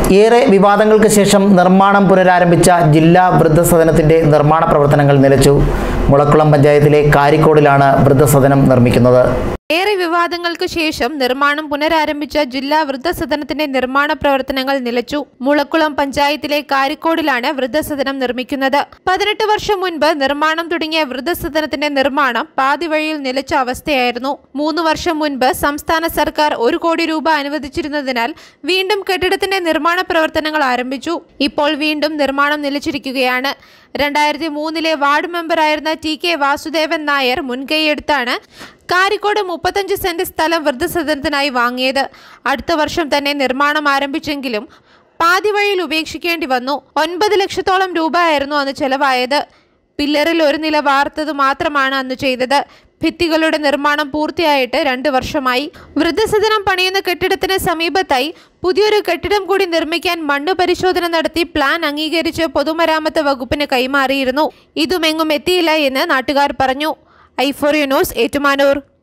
ഏറെ വിവാദങ്ങൾക്ക് ശേഷം നിർമ്മാണം പുനരാരംഭിച്ച ജില്ലാ വൃദ്ധസദനത്തിന്റെ നിർമ്മാണ പ്രവർത്തനങ്ങൾ നിലച്ചു മുളക്കുളം പഞ്ചായത്തിലെ കാരിക്കോടിലാണ് വൃദ്ധസദനം നിർമ്മിക്കുന്നത് ഏറെ വിവാദങ്ങൾക്ക് ശേഷം നിർമ്മാണം പുനരാരംഭിച്ച ജില്ലാ വൃദ്ധസദനത്തിന്റെ നിർമ്മാണ പ്രവർത്തനങ്ങൾ നിലച്ചു മുളക്കുളം പഞ്ചായത്തിലെ കാരിക്കോടിലാണ് വൃദ്ധസദനം നിർമ്മിക്കുന്നത് പതിനെട്ട് വർഷം മുൻപ് നിർമ്മാണം തുടങ്ങിയ വൃദ്ധസദനത്തിന്റെ നിർമ്മാണം പാതി വഴിയിൽ നിലച്ച അവസ്ഥയായിരുന്നു മൂന്ന് വർഷം മുൻപ് സംസ്ഥാന സർക്കാർ ഒരു കോടി രൂപ അനുവദിച്ചിരുന്നതിനാൽ വീണ്ടും കെട്ടിടത്തിന്റെ നിർമ്മാണ പ്രവർത്തനങ്ങൾ ആരംഭിച്ചു ഇപ്പോൾ വീണ്ടും നിർമ്മാണം നിലച്ചിരിക്കുകയാണ് രണ്ടായിരത്തി മൂന്നിലെ വാർഡ് മെമ്പറായിരുന്ന ടി കെ വാസുദേവൻ നായർ മുൻകൈയെടുത്താണ് കാരിക്കോട് മുപ്പത്തഞ്ച് സെന്റ് സ്ഥലം വൃദ്ധസദനത്തിനായി വാങ്ങിയത് അടുത്ത വർഷം തന്നെ നിർമ്മാണം ആരംഭിച്ചെങ്കിലും പാതി വഴിയിൽ ഉപേക്ഷിക്കേണ്ടി വന്നു ഒൻപത് ലക്ഷത്തോളം രൂപയായിരുന്നു അന്ന് ചെലവായത് പില്ലറിൽ ഒരു നില വാർത്തത് മാത്രമാണ് അന്ന് ചെയ്തത് ഭിത്തികളുടെ നിർമ്മാണം പൂർത്തിയായിട്ട് രണ്ട് വർഷമായി വൃദ്ധസദനം പണിയുന്ന കെട്ടിടത്തിന് സമീപത്തായി പുതിയൊരു കെട്ടിടം കൂടി നിർമ്മിക്കാൻ മണ്ണ് പരിശോധന നടത്തി പ്ലാൻ അംഗീകരിച്ച് പൊതുമരാമത്ത് വകുപ്പിന് കൈമാറിയിരുന്നു ഇതുമെങ്ങും എത്തിയില്ല എന്ന് നാട്ടുകാർ പറഞ്ഞു ഐഫോറിയ ന്യൂസ് ഏറ്റുമാനൂർ